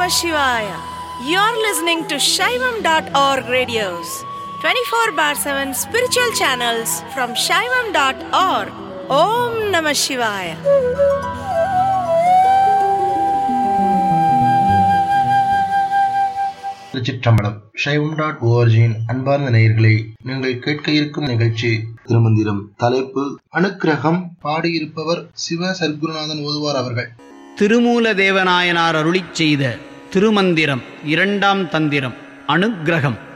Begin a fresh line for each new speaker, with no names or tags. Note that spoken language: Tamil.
Namah Shivaya. You're listening to Shaivam.org radios, 24 bar 7 spiritual channels from Shaivam.org. Om Namah Shivaya.
திருச்சிற்றம்பலம் சைவம் டாட் ஓஆர்ஜியின் அன்பார்ந்த நேயர்களே நீங்கள் கேட்க இருக்கும் நிகழ்ச்சி திருமந்திரம் தலைப்பு அனுக்கிரகம் பாடியிருப்பவர் சிவ சர்க்குருநாதன் ஓதுவார் அவர்கள்
திருமூல தேவநாயனார் அருளிச் செய்த திருமந்திரம் இரண்டாம் தந்திரம் அனுக்கிரகம்